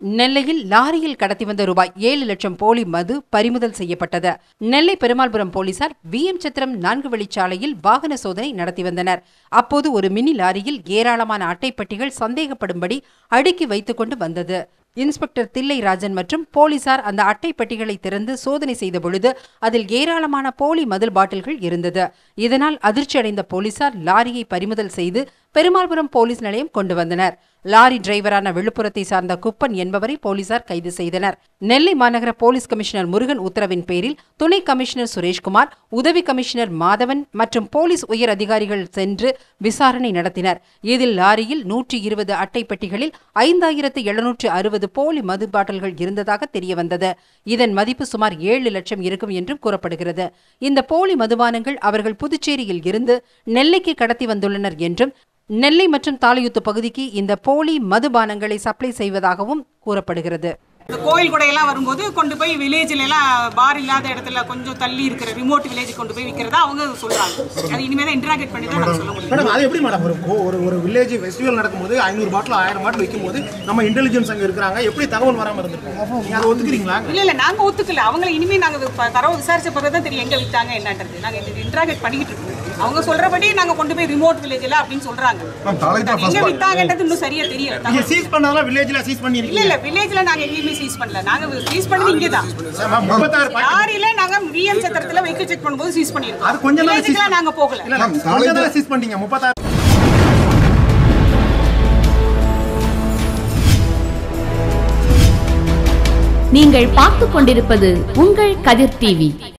நெல்லையில் லாரியில் கடத்தி வந்த ரூபாய் ஏழு லட்சம் போலி மது பறிமுதல் செய்யப்பட்டது நெல்லை பெருமாள்புரம் போலீசார் விஎம் சத்திரம் நான்கு வழிச்சாலையில் வாகன சோதனை நடத்தி வந்தனர் அப்போது ஒரு மினி லாரியில் ஏராளமான அட்டைப்பட்டிகள் சந்தேகப்படும்படி அடுக்கி வைத்துக் கொண்டு வந்தது இன்ஸ்பெக்டர் தில்லை ராஜன் மற்றும் போலீசார் அந்த அட்டை பெட்டிகளை திறந்து சோதனை செய்த பொழுது அதில் ஏராளமான போலி மதில் பாட்டில்கள் இருந்தது இதனால் அதிர்ச்சியடைந்த போலீசார் லாரியை பறிமுதல் செய்து பெருமாள்புரம் போலீஸ் நிலையம் கொண்டு வந்தனர் லாரி டிரைவரான விழுப்புரத்தை சார்ந்த குப்பன் என்பவரை போலீசார் கைது செய்தனர் நெல்லை மாநகர போலீஸ் கமிஷனர் முருகன் உத்தரவின் பேரில் துணை கமிஷனர் சுரேஷ்குமார் உதவி கமிஷனர் மாதவன் மற்றும் போலீஸ் உயர் அதிகாரிகள் சென்று விசாரணை நடத்தினர் இதில் லாரியில் நூற்றி இருபது அட்டை பெட்டிகளில் ஐந்தாயிரத்து எழுநூற்று அறுபது போலி மது பாட்டில்கள் இருந்ததாக தெரியவந்தது இதன் மதிப்பு சுமார் ஏழு லட்சம் இருக்கும் என்றும் கூறப்படுகிறது இந்த போலி மதுபானங்கள் அவர்கள் புதுச்சேரியில் இருந்து நெல்லைக்கு கடத்தி வந்துள்ளனர் என்றும் நெல்லை மற்றும் தாலியுத்து பகுதிக்கு இந்த போலி மதுபானங்களை சப்ளை செய்வதாகவும் கூறப்படுகிறது இந்த கோயில் கொடையெல்லாம் வரும்போது கொண்டு போய் வில்லேஜ்ல எல்லாம் பார் இல்லாத இடத்துல கொஞ்சம் தள்ளி இருக்கிற ரிமோட் வில்லேஜ் கொண்டு போய் விற்கிறதா அவங்க சொல்றாங்க அது இனிமே தான் இன்டராக்ட் பண்ணி தான் நாங்க சொல்ல முடியும் மேடம் அது எப்படி மேடம் இருக்கும் ஒரு ஒரு வில்லேஜ் ஃபெஸ்டிவல் நடக்கும்போது ஐநூறு பாட்டில் ஆயிரம் பாட்டில் விற்கும்போது நம்ம இன்டெலிஜென்ஸ் அங்கே இருக்கிறாங்க எப்படி தகவல் வராமல் இருந்திருக்கும் நீங்க அதை ஒத்துக்கிறீங்களா இல்ல இல்ல நாங்க ஒத்துக்கல அவங்களை இனிமே நாங்க ப- தரவு விசாரிச்ச பிறகு தான் தெரியும் எங்க வித்தாங்க என்னன்றது நாங்க இன்டராக்ட் பண்ணிக்கிட்டு இருக்கோம் அவங்க சொல்றபடி நாங்க கொண்டு போய் ரிமோட் வில்லேஜ்ல அப்படின்னு சொல்றாங்க எங்க வித்தாங்கன்றது இன்னும் சரியா தெரியல நீங்க தகவல். சீஸ் பண்ணதெல்லாம் வில்லேஜ்ல சீஸ் இல்ல பண்ணிருக்கீங்க இல்ல வில்லேஜ்ல நாங்க எங்கேயுமே சீஸ் பண்ணல நாங்க சீஸ் பண்ணது இங்க தான் முப்பத்தாறு பாட்டில் லாரியில நாங்க விஎம் சத்திரத்துல வெஹிக்கிள் செக் பண்ணும்போது சீஸ் அது பண்ணிருக்கோம் கொஞ்சம் தான் வில்லேஜ்க்குலாம் நாங்க போகல இல்ல கொஞ்சம் தான் சீஸ் பண்ணீங்க முப்பத்தாறு நீங்கள் பார்த்துக் கொண்டிருப்பது உங்கள் கதிர் டிவி